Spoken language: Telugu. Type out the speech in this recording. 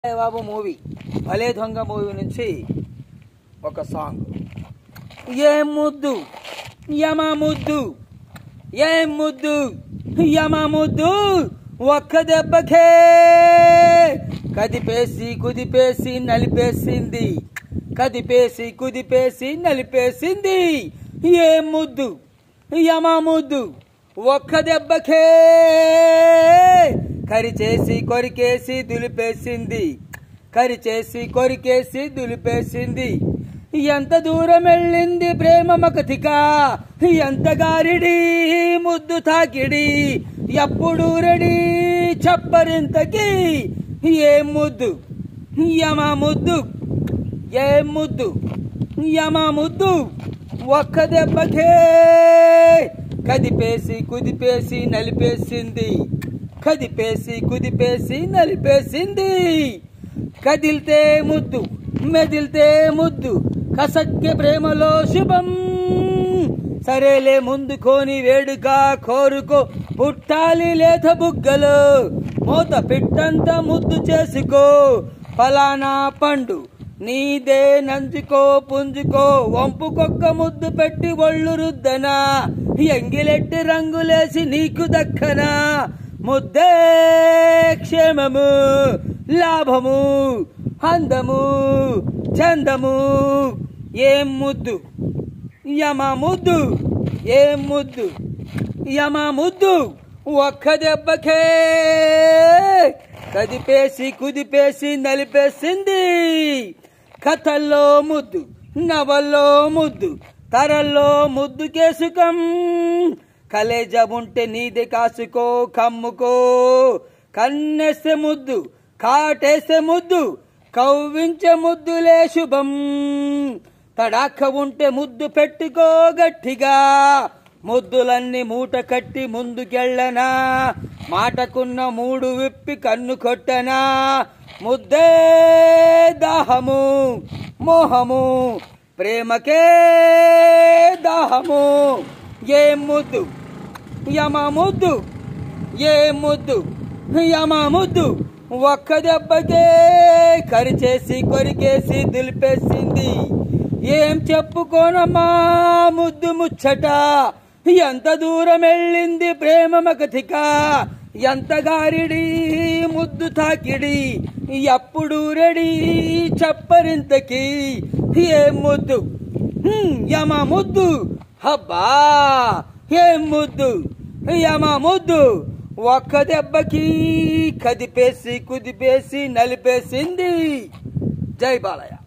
బాబు మూవీ భలే దొంగ మూవీ నుంచి ఒక సాంగ్ ఏ ముద్దు యమ ముద్దు ఏ ముద్దు యమ ముద్దు ఒక్క దెబ్బకే కదిపేసి కుదిపేసి నలిపేసింది కదిపేసి కుదిపేసి నలిపేసింది ఏ ముద్దు యమ ముద్దు ఒక్క దెబ్బకే కరిచేసి కొరికేసి దులిపేసింది కరిచేసి కొరికేసి దులిపేసింది ఎంత దూరం వెళ్ళింది ప్రేమ మకతిక ఎంత గారిడి ముద్దు తాకిడి ఎప్పుడు రెడీ చెప్పరింతకి ఏ ముద్దు యమ ముద్దు ఏ ముద్దు యమ ముద్దు ఒక్క దెబ్బకే కదిపేసి కుదిపేసి నలిపేసింది కదిపేసి కుదిపేసి నలిపేసింది కదిల్తే ముద్దు మెదిల్తే ముద్దు కసక్కె ప్రేమలో శుభం సరేలే ముందుకోని వేడుక కోరుకో పుట్టాలి లేత బుగ్గలు మూత పిట్టంత ముద్దు చేసుకో ఫలానా పండు నీదే నంచుకో పుంజుకో వంపుకొక్క ముద్దు పెట్టి ఒళ్ళు రుద్దనా ఎంగిలెట్టి రంగులేసి నీకు దక్కనా ముద్దే క్షేమము లాభము అందము చందము ఏం ముద్దు యమ ముద్దు ఏం ముద్దు యమ ముద్దు ఒక్క దెబ్బకే కదిపేసి కుదిపేసి నలిపేసింది కథల్లో ముద్దు నవల్లో ముద్దు తరల్లో ముద్దు కేసుకం కలేజ ఉంటే నీది కాసుకో కమ్ముకో కన్నేస్తే ముద్దు కాటేస్తే ముద్దు కవ్వించే ముద్దులే శుభం తడాక ఉంటే ముద్దు పెట్టుకో గట్టిగా ముద్దులన్నీ మూట కట్టి ముందుకెళ్ళనా మాటకున్న మూడు విప్పి కన్ను కొట్టనా ముద్దే దాహము మోహము ప్రేమకే దాహము ఏ ముద్దు యమ ముద్దు ఏ ముద్దు యమ ముద్దు ఒక్క దెబ్బకే కరిచేసి కొరికేసి దులిపేసింది ఏం చెప్పుకోనమ్మా ముద్దు ముచ్చట ఎంత దూరం వెళ్ళింది ప్రేమ మగతిక ఎంత గారిడి ముద్దు తాకిడి ఎప్పుడు రెడీ చెప్పరింతకి ఏం ముద్దు హ్మ్, యమ ముద్దు హబ్బా ఏం ముద్దు యమ ముద్దు ఒక్క దెబ్బకి కదిపేసి కుదిపేసి నలిపేసింది జై బాలయ్య